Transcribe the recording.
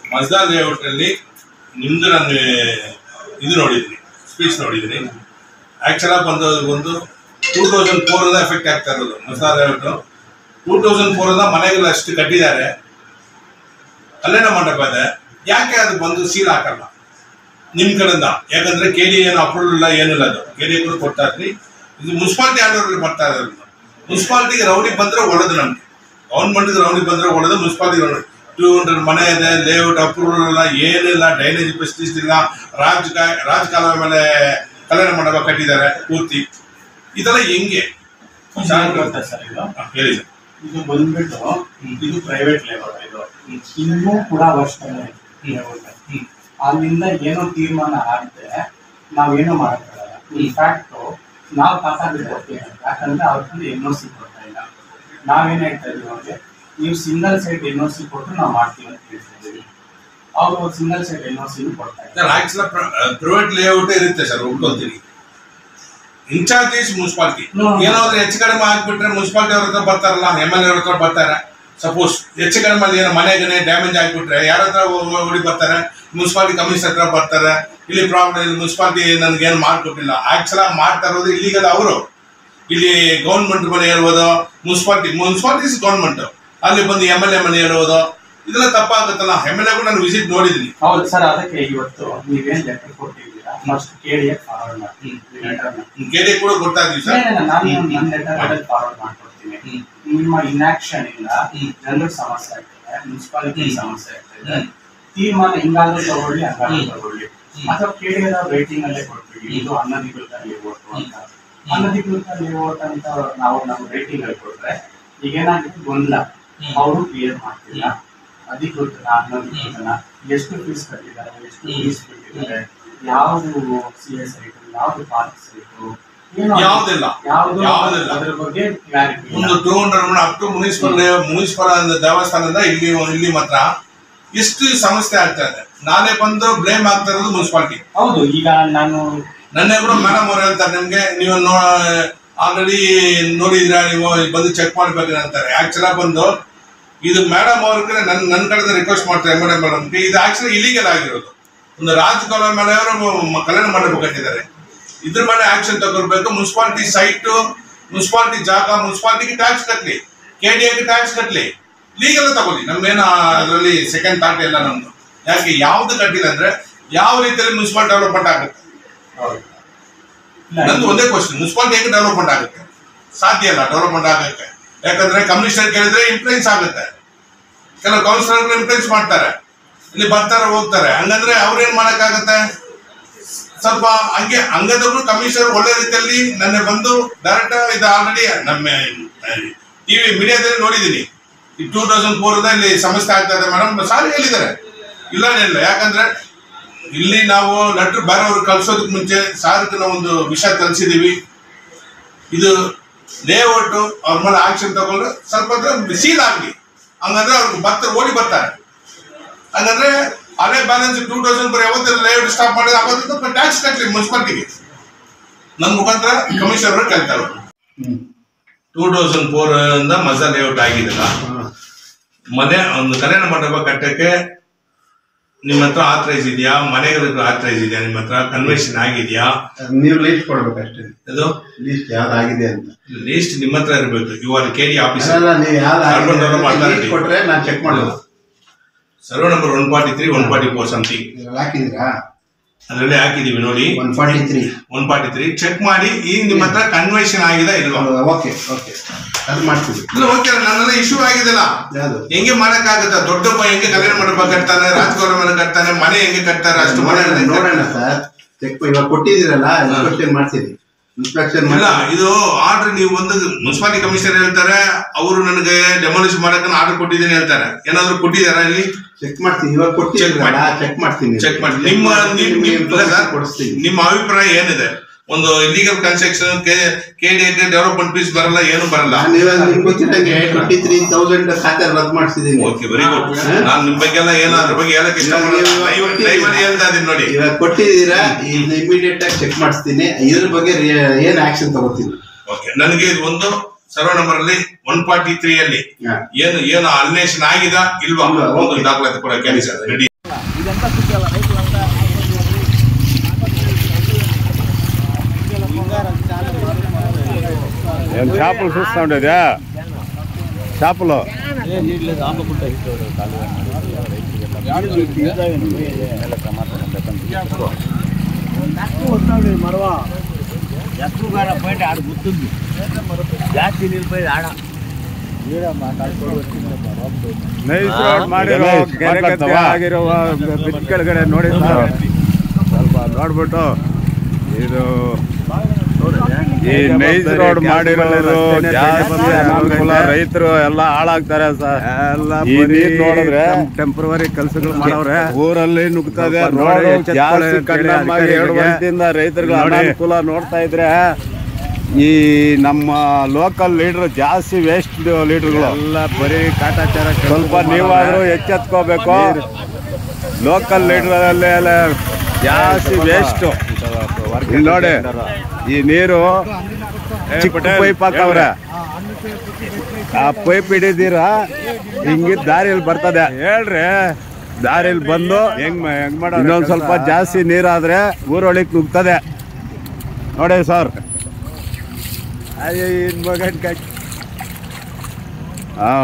Mazda layout ಅಲ್ಲಿ ನಿಮ್ದು ನಾನು ಇದು ನೋಡಿದ್ದೀನಿ ಸ್ಪೀಚ್ ನೋಡಿದ್ದೀನಿ ಆಕ್ಚುಲ್ ಬಂದು ಒಂದು ಟೂ ತೌಸಂಡ್ ಫೋರ್ ಎಫೆಕ್ಟ್ ಆಗ್ತಾ ಇರೋದು ಮಜ್ದಾ ಲೇಔಟ್ ಟೂ ತೌಸಂಡ್ ಫೋರ್ ಮನೆಗಳು ಅಷ್ಟು ಕಟ್ಟಿದ್ದಾರೆ ಕಲ್ಯಾಣ ಮಂಟಪ ಇದೆ ಯಾಕೆ ಅದು ಬಂದು ಸೀಲ್ ಹಾಕಲ್ಲ ನಿಮ್ ಕಡೆಯಿಂದ ಯಾಕಂದ್ರೆ ಕೆ ಡಿ ಏನು ಅಪ್ರೂವಲ್ ಇಲ್ಲ ಏನಿಲ್ಲ ಅದು ಕೆ ಡಿ ಕೂಡ ಕೊಡ್ತಾ ಇದ್ರಿ ಇದು ಮುನ್ಸಿಪಾಲ್ಟಿ ಆರ್ಡರ್ ಬರ್ತಾ ಇರೋದು ಮುನ್ಸಿಪಾಲ್ಟಿಗೆ ರೌಡಿ ಬಂದ್ರೆ ಒಳ್ಳೇದು ನಮ್ಗೆ ಗೌರ್ಮೆಂಟ್ಗೆ ರೌಡಿ ಬಂದ್ರೆ ಒಳ್ಳೇದು ಮುನ್ಸಿಪಾಲ್ಟಿ ರೌಡಿ ಟೂ ಹಂಡ್ರೆಡ್ ಮನೆ ಇದೆ ಲೇಔಟ್ ಅಪ್ರೂವಲ್ ಇಲ್ಲ ಏನಿಲ್ಲ ಡ್ರೈನೇಜ್ ಫೆಸಿಲಿಟೀಸ್ ಇಲ್ಲ ರಾಜ್ ರಾಜ್ ಕಾಲುವೆ ಮೇಲೆ ಕಲ್ಯಾಣ ಮಂಟಪ ಕಟ್ಟಿದ್ದಾರೆ ಪೂರ್ತಿ ಇದೆಲ್ಲ ಹೆಂಗೆ ಗೊತ್ತಾ ಸರ್ ಇದು ಹಾ, ಹೇಳಿ ಸರ್ ಇದು ಬಂದ್ಬಿಟ್ಟು ಇದು ಪ್ರೈವೇಟ್ ಲೇಬರ್ ಇದು ಇನ್ನೂ ಕೂಡ ವರ್ಷದಲ್ಲೇ ಹ್ಮ್. ಅಲ್ಲಿಂದ ಏನೋ ತೀರ್ಮಾನ ಆಗದೆ ನಾವೇನು ಮಾಡಕ್ಕಾಗಲ್ಲ ಇನ್ಫ್ಯಾಕ್ಟ್ ನಾವು ಕಾಪಾಡಿರ್ತೀವಿ ಯಾಕಂದ್ರೆ ಅವ್ರಿಗೆ ಎನ್ ಒ ಸಿ ಕೊಡ್ತಾ ಇಲ್ಲ ನಾವೇನ್ ಹೇಳ್ತಾ ಇದೀವಿ ಅವ್ರಿಗೆ ನೀವು single side N O C ಕೊಟ್ಟು ನಾವು ಮಾಡ್ತೀವಿ ಅಂತ ಹೇಳ್ತಾ ಇದೀವಿ ಅವರು single side N O C ಕೊಡ್ತಾ ಇಲ್ಲ ಸರ್ ಆಕ್ಚುಲ್ ಪ್ರೈವೇಟ್ ಲೇಔಟ್ ಇರುತ್ತೆ ಸರ್ ಒಪ್ಕೊಳ್ತೀನಿ ಇನ್ಚಾರ್ಜ್ ಈಸ್ ಮುನ್ಸಿಪಾಲ್ಟಿ ಹ್ಮ್. ಏನಾದ್ರು ಹೆಚ್ಚು ಕಡಿಮೆ ಆಗ್ಬಿಟ್ರೆ ಮುನ್ಸಿಪಾಲ್ಟಿ ಅವ್ರ ಹತ್ರ ಬರ್ತಾರಲ್ಲ ಎಮ್ ಎಲ್ ಎ ಅವ್ರ ಹತ್ರ ಬರ್ತಾರೆ ಸಪೋಸ್ ಹೆಚ್ಚು ಕಡಿಮೆ ಅಲ್ಲಿ ಏನೋ ಮನೆಗೆ ಡ್ಯಾಮೇಜ್ ಆಗ್ಬಿಟ್ರೆ ಯಾರ ಹತ್ರ ಓಡಿ ಬರ್ತಾರೆ ಮುನ್ಸಿಪಾಲ್ಟಿ ಕಮಿಷನರ್ ಹತ್ರ ಬರ್ತಾರೆ ಇಲ್ಲಿ ಪ್ರಾಬ್ಲಮ್ ಇಲ್ಲಿ ಮುನ್ಸಿಪಾಲ್ಟಿ ನನಗೆ ಏನು ಮಾಡ್ಕೊಟ್ಟಿಲ್ಲ ಆಕ್ಚುಲ್ ಮಾಡ್ತಾ ಇರೋದು ಇಲ್ಲಿಗಲ್ ಅವರು ಇಲ್ಲಿ ಗೌರ್ಮೆಂಟ್ ಮನೆ ಹೇಳ್ಬೋದು ಮುನ್ಸಿಪಾಲ್ಟಿ ಮುನ್ಸಿಪಾಲ್ಟಿ ಇಸ್ ಗೌರ್ಮೆಂಟ್ ಅಲ್ಲಿ ಬಂದು ಎಮ್ ಎಲ್ ಎ ಮನೆ ಹೇಳ್ಬೋದು ಇದೆಲ್ಲ ತಪ್ಪಾಗುತ್ತಲ್ಲ ಎಮ್ ಎಲ್ ಎ ಕೂಡ ನಾನು ವಿಸಿಟ್ ನೋಡಿದ್ದೀನಿ ಹೌದು ಸರ್ ಅದಕ್ಕೆ ಇವತ್ತು ನೀವೇನ್ ಲೆಟರ್ ಕೊಟ್ಟಿದ್ದೀರಾ ಫಸ್ಟ್ ಕೇಳಿ ಫಾರ್ವರ್ಡ್ ಮಾಡಿ ಲೆಟರ್ನ ಕೆ ಕೂಡ ಕೊಡ್ತಾ ಇದೀವಿ ಸರ್ ಇಲ್ಲ, ಇಲ್ಲ, ನಾನು ನನ್ನ ಲೆಟರ್ ಫಾರ್ವರ್ಡ್ ಮಾಡ್ಕೊಡ್ತೀನಿ ಹ್ಮ್. ನಿಮ್ಮ ಇನ್ಆಕ್ಷನ್ ಇಂದ ಹ್ಮ್. ಜನರಿಗೆ ಸಮಸ್ಯೆ ಆಗ್ತದೆ ಮುನ್ಸಿಪಾಲಿಟಿ ಹ್ಮ್. ಸಮಸ್ಯೆ ಆಗ್ತದೆ ಹ್ಮ್. ತೀರ್ಮಾನ ಹಿಂಗಾದ್ರೂ ತಗೊಳ್ಳಿ ಹಂಗಾದ್ರೂ ಹ್ಮ್. ತಗೊಳ್ಳಿ ಹ್ಮ್. ಅಥವಾ ಕೇಳಿದ ರೇಟಿಂಗ್ ಅಲ್ಲೇ ಕೊಡ್ತೀವಿ ಇದು ಅನಧಿಕೃತ ಲೇಔಟ್ ಅಂತ ಹ್ಮ್. ಅನಧಿಕೃತ ಲೇಔಟ್ ಅಂತ ನಾವು ನಾವು ರೇಟಿಂಗ್ ಅಲ್ಲಿ ಕೊಟ್ರೆ ಈಗ ಏನಾಗುತ್ತೆ ಗೊಂದಲ ಹ್ಮ್. ಅವರು ಕ್ಲಿಯರ್ ಮಾಡ್ತಿಲ್ಲ ಅಧಿಕೃತನ ಅನಧಿಕೃತನ ಎಷ್ಟು ಫೀಸ್ ಕಟ್ಟಿದ್ದಾರೆ ಎಷ್ಟು ಹ್ಮ್. ಫೀಸ್ ಬಿಟ್ಟಿದ್ದಾರೆ ಯಾವುದು ಸಿ ಎಸ್ ಸೈಟ್ ಯಾವುದು ಪಾರ್ಕ್ ಸೈಟು ಯಾವುದಿಲ್ಲ ಯಾವುದು ಯಾವುದಿಲ್ಲ. ಅದ್ರ ಬಗ್ಗೆ ಕ್ಲಾರಿಟಿ ಒಂದು two hundred up to municipal municipal ದೇವಸ್ಥಾನದಿಂದ ಇಲ್ಲಿ ಇಲ್ಲಿ ಮಾತ್ರ ಎಷ್ಟು ಸಮಸ್ಯೆ ಆಗ್ತಾ ಇದೆ ನಾಳೆ ಬಂದು ಬ್ಲೇಮ್ ಆಗ್ತಾ ಇರೋದು ಮುನ್ಸಿಪಾಲ್ಟಿ ಹೌದು ಈಗ ನಾನು ನನ್ನೆ ಕೂಡ ಮೇಡಮ್ ಅವ್ರು ಹೇಳ್ತಾರೆ ನಿಮ್ಗೆ ನೀವು ನೋ ಆಲ್ರೆಡಿ ನೋಡಿದ್ರ ನೀವು ಬಂದು ಚೆಕ್ ಮಾಡ್ಬೇಕು ಅಂತಾರೆ ಆಕ್ಚುಲ ಬಂದು ಇದು ಮೇಡಮ್ ಅವ್ರಿಗೆ ನನ್ ನನ್ನ ಕಡೆಯಿಂದ ರಿಕ್ವೆಸ್ಟ್ ಮಾಡ್ತಾರೆ ಮೇಡಮ್ ಮೇಡಮ್ ಇದು ಆಕ್ಚುಲಿ ಇಲಿಗಲ್ ಆಗಿರೋದು ಒಂದು ರಾಜಕಾಲ ಮೇಲೆ ಅವರು ಮ- ಕಲ್ಯಾಣ ಮಂಟಪ ಕಟ್ಟಿದ್ದಾರೆ ಇದ್ರ ಮೇಲೆ ಆಕ್ಷನ್ ತಗೊಳ್ಬೇಕು ಮುನ್ಸಿಪಾಲಿಟಿ ಸೈಟ್ ಮುನ್ಸಿಪಾಲಿಟಿ ಜಾಗ ಮುನ್ಸಿಪಾಲಿಟಿಗೆ ಟ್ಯಾಕ್ಸ್ ಕಟ್ಲಿ ಕೆ ಡಿ ಎಗೆ ಟ್ಯಾಕ್ಸ್ ಕಟ್ಲಿ ಲೀಗಲ್ ತಗೊಳ್ಳಿ ನಮ್ಮೇನು ಅದರಲ್ಲಿ ಸೆಕೆಂಡ್ ಥಾಟ್ ಇಲ್ಲ ನಮ್ದು ಯಾಕೆ ಯಾವ್ದು ಕಟ್ಟಿಲ್ಲ ಅಂದ್ರೆ ಯಾವ ರೀತಿಯಲ್ಲಿ ಮುನ್ಸಿಪಾಲ್ ಡೆವಲಪ್ಮೆಂಟ್ ಆಗುತ್ತೆ ಇಲ್ಲ, ನಂದು ಒಂದೇ ಕ್ವಶನ್ ಮುನ್ಸಿಪಾಲಿಟಿ ಹೇಗೆ ಡೆವಲಪ್ಮೆಂಟ್ ಆಗುತ್ತೆ ಸಾಧ್ಯ ಇಲ್ಲ ಡೆವಲಪ್ಮೆಂಟ್ ಆಗಕ್ಕೆ ಯಾಕಂದ್ರೆ ಕಮಿಷನರ್ ಕೇಳಿದ್ರೆ ಇನ್ಫ್ಲೂಯೆನ್ಸ್ ಆಗುತ್ತೆ ಕೆಲವು ಕೌನ್ಸಿಲರ್ ಇನ್ಫ್ಲೂಯೆನ್ಸ್ ಮಾಡ್ತಾರೆ ಇಲ್ಲಿ ಬರ್ತಾರೆ ಹೋಗ್ತಾರೆ ಹಂಗಂದ್ರೆ ಅವ್ರೇನ್ ಮಾಡಕ್ಕಾಗತ್ತೆ ಸ್ವಲ್ಪ ಹಂಗೆ ಹಂಗದ್ರು ಕಮಿಷನರ್ ಒಳ್ಳೆ ರೀತಿಯಲ್ಲಿ ನನ್ನ ಬಂದು ಡೈರೆಕ್ಟ್ ಇದು ಆಲ್ರೆಡಿ ನಮ್ಮ ಟಿವಿ ಮೀಡಿಯಾದಲ್ಲಿ ನೋಡಿದ್ದೀನಿ ಈ ಟೂ ತೌಸಂಡ್ ಫೋರ್ ಇಲ್ಲಿ ಸಮಸ್ಯೆ ಆಗ್ತಾ ಇದೆ ಮೇಡಮ್ ಸಾರಿ ಹೇಳಿದ್ದಾರೆ ಇಲ್ಲ ಇಲ್ಲ ಯಾಕಂದ್ರೆ ಇಲ್ಲಿ ನಾವು ಲೆಟ್ರ್ ಬೇರೆಯವ್ರು ಕಳ್ಸೋದಕ್ಕೆ ಮುಂಚೆ ಸಾರ್ಗೆ ನಾವು ಒಂದು ವಿಷಯ ತರಿಸಿದೀವಿ ಇದು ಲೇಔಟ್ ಅವ್ರ ಮೇಲೆ ಆಕ್ಷನ್ ತಗೊಂಡ್ರೆ ಸ್ವಲ್ಪ ಸೀಲ್ ಆಗಲಿ ಹಂಗಂದ್ರೆ ಅವ್ರಿಗೆ ಬರ್ತಾರೆ ಓಡಿ ಬರ್ತಾರೆ ಹಂಗಂದ್ರೆ ಅದೇ ಬ್ಯಾಲೆನ್ಸ್ ಟೂ ತೌಸಂಡ್ ಬರೀ ಯಾವತ್ತೆಲ್ಲ ಲೇಔಟ್ ಸ್ಟಾಪ್ ಮಾಡಿದ್ರೆ ಅವತ್ತು ಟ್ಯಾಕ್ಸ್ ಕಟ್ಟಲಿ ಮುನ್ಸಿಪಾಲ್ಟಿಗೆ ನನ್ನ ಮುಖಾಂತರ ಕಮಿಷನರ್ ಕೇಳ್ತಾರೆ ಟೂ ತೌಸಂಡ್ ಫೋರ್ ಇಂದ ಮಜಾ ಲೇಔಟ್ ಆಗಿದೆಲ್ಲ ಮನೆ ಒಂದು ಕಲ್ಯಾಣ ಮಂಟಪ ಕಟ್ಟಕ್ಕೆ ನಿಮ್ಮ ಹತ್ರ ಆಥರೈಸ್ ಇದೆಯಾ ಮನೆಗಳಿಗೆ ಆಥರೈಸ್ ಇದೆಯಾ ನಿಮ್ಮ ಹತ್ರ ಕನ್ವೆನ್ಷನ್ ಆಗಿದೆಯಾ ನೀವು ಲೀಸ್ಟ್ ಕೊಡ್ಬೇಕಷ್ಟೇ ಇದು ಲೀಸ್ಟ್ ಯಾವ್ದಾಗಿದೆ ಅಂತ ಲೀಸ್ಟ್ ನಿಮ್ಮ ಹತ್ರ ಇರಬೇಕು U R K D officer ಅಲ್ಲ ನೀವು Urban Development ಯಾವ್ದಾಗಿದೆ Authority. ಕೊಟ್ರೆ ನಾನು ಚೆಕ್ ಮಾಡೋದು survey number one forty three one forty four something ಇದ್ರಲ್ಲಿ ಹಾಕಿದ್ದೀರಾ ಅದರಲ್ಲಿ ಹಾಕಿದೀವಿ ನೋಡಿ one forty three one forty three check ಮಾಡಿ ಈಗ ನಿಮ್ಮ ಹತ್ರ ಕನ್ವೆನ್ಷನ್ ಆಗಿದೆ ಇಲ್ವಾ ಓಕೆ ಓಕೆ ಅದು ಮಾಡ್ತೀವಿ ಇಲ್ಲ ಓಕೆ ನನ್ನೆಲ್ಲ ಇಶ್ಯೂ ಆಗಿದೆಲ್ಲ ಯಾವುದು ಹೆಂಗೆ ಮಾಡಕ್ಕಾಗತ್ತ ದೊಡ್ಡಪ್ಪ ಹೆಂಗೆ ಕಲ್ಯಾಣ ಮಂಟಪ ಕಟ್ತಾನೆ ರಾಜಗೌಡ ಮನೆ ಕಟ್ತಾನೆ ಮನೆ ಹೆಂಗೆ ಕಟ್ತಾರೆ ಅಷ್ಟು ಮನೆ ನೋಡೋಣ ನೋಡೋಣ ಸರ್ ಚೆಕ್ ಇವಾಗ ಕೊಟ್ಟಿದ್ದೀರಲ್ಲ ಇನ್ಸ್ಪೆಕ್ಷನ್ ಮಾಡ್ತೀನಿ ಇನ್ಸ್ಪೆಕ್ಷನ್ ಇಲ್ಲ ಇದು ಆರ್ಡರ್ ನೀವು ಒಂದು ಮುನ್ಸಿಪಾಲಿಟಿ ಕಮಿಷನರ್ ಹೇಳ್ತಾರೆ ಅವರು ನನಗೆ ಡೆಮಾಲಿಷ್ ಮಾಡಕ್ಕೆ ಆರ್ಡರ್ ಕೊಟ್ಟಿದ್ದೀನಿ ಹೇಳ್ತಾರೆ ಏನಾದ್ರು ಕೊಟ್ಟಿದ್ದಾರಾ ಇಲ್ಲಿ ಚೆಕ್ ಮಾಡ್ತೀನಿ ಇವಾಗ ಕೊಟ್ಟಿದ್ದೀರಲ್ಲ ಮಾಡಿ. ಚೆಕ್ ಮಾಡ್ತೀನಿ ಚೆಕ್ ಮಾಡಿ ನಿಮ್ಮ ನಿಮ್- ನಿಮ್- ಇಲ್ಲ ಸರ್, ಕೊಡಿಸ್ತೀನಿ ನಿಮ್ಮ ಅಭಿಪ್ರಾಯ ಏನಿದೆ ಒಂದು illegal construction K K D development fees ಬರಲ್ಲ ಏನು ಬರಲ್ಲ ನಾನು ಇವಾಗ ನಿಮ್ಗೆ ಗೊತ್ತಿರಂಗೆ ಟ್ವೆಂಟಿ ತ್ರೀ ತೌಸಂಡ್ ಖಾತೆ ರದ್ದು ಮಾಡಿಸಿದ್ದೀನಿ ಓಕೆ ವೆರಿ ಗುಡ್ ನಾನು ನಿಮ್ ಬಗ್ಗೆ ಎಲ್ಲ ಏನೋ ಅದ್ರ ಬಗ್ಗೆ ಹೇಳಕ್ ಇಷ್ಟಪಡಲ್ಲ ಲೈವ್ ಅಲ್ಲಿ ಹೇಳ್ತಾ ಇದೀನಿ ನೋಡಿ ಇವಾಗ ಕೊಟ್ಟಿದ್ದೀರಾ ಇನ್ನು ಇಮಿಡಿಯೇಟ್ ಆಗಿ ಚೆಕ್ ಮಾಡಿಸ್ತೀನಿ ಇದ್ರ ಬಗ್ಗೆ ರೇ- ಏನ್ ಆಕ್ಷನ್ ತಗೋತೀನಿ ಓಕೆ ನನಗೆ ಇದು ಒಂದು ಸರ್ವೆ ನಂಬರ್ ಅಲ್ಲಿ ಒನ್ ಫಾರ್ಟಿ ತ್ರೀ ಅಲ್ಲಿ ಹಾ. ಏನು ಏನು ಅಲ್ನೇಷನ್ ಆಗಿದ ಇಲ್ವಾ ಇಲ್ವಾ? ಒಂದು Okay. ದಾಖಲಾತಿ ಕೊಡಕ್ಕೆ ರೆಡಿ ఏం చేపలు చూస్తూ ఉండేదా చేపలు మరవా ఎక్కువ కాడ పోయింటే ఆడ గుర్తుంది జాస్తి నీళ్ళు పోయి ಆಡ ನೈಸ್ ರೋಡ್ ಮಾಡಿರೋ ಕೆರೆಗತ್ತೆ ಆಗಿರೋ ಬ್ರಿಡ್ಜ್ ಕೆಳಗಡೆ ನೋಡಿ ಸರ್ ಸ್ವಲ್ಪ ನೋಡ್ಬಿಟ್ಟು ಇದು ಈ ನೈಸ್ ರೋಡ್ ಮಾಡಿರೋದು ಜಾಸ್ತಿ ಅನುಕೂಲ ರೈತರು ಎಲ್ಲ ಹಾಳಾಗ್ತಾರೆ ಸರ್ ಈ ನೀರ್ ನೋಡಿದ್ರೆ ಟೆಂಪ್ರವರಿ ಕೆಲಸಗಳು ಮಾಡವ್ರೆ ಊರಲ್ಲಿ ನುಗ್ತದೆ ರೋಡ್ ಜಾಸ್ತಿ ಕಡಿಮೆ ಎರಡು ವರ್ಷದಿಂದ ರೈತರಿಗೆ ಅನುಕೂಲ ನೋಡ್ತಾ ಇದ್ರೆ ಈ ನಮ್ಮ ಲೋಕಲ್ ಲೀಡರ್ ಜಾಸ್ತಿ ವೇಸ್ಟ್ ಲೀಡರ್ಗಳು ಎಲ್ಲ ಬರೀ ಕಾಟಾಚಾರ ಸ್ವಲ್ಪ ನೀವಾದ್ರೂ ಎಚ್ಚೆತ್ಕೋಬೇಕು ಲೋಕಲ್ ಲೀಡರ್ ಎಲ್ಲ ಜಾಸ್ತಿ ವೇಸ್ಟ್ ಇಲ್ಲಿ ನೋಡಿ ಈ ನೀರು ಚಿಕ್ಕ ಪೈಪ್ ಹಾಕವ್ರೆ ಆ ಪೈಪ್ ಹಿಡಿದೀರ ಹಿಂಗಿದ್ ದಾರಿಯಲ್ಲಿ ಬರ್ತದೆ ಹೇಳ್ರಿ ದಾರಿಯಲ್ಲಿ ಬಂದು ಹೆಂಗ್ ಹೆಂಗ್ ಮಾಡ ಇನ್ನೊಂದ್ ಸ್ವಲ್ಪ ಜಾಸ್ತಿ ನೀರಾದ್ರೆ ಊರೊಳಗೆ ನುಗ್ತದೆ ನೋಡಿ ಸರ್ ಅಯ್ಯೋ ಇನ್ ಮಗನ್ ಕಟ್ ಹಾ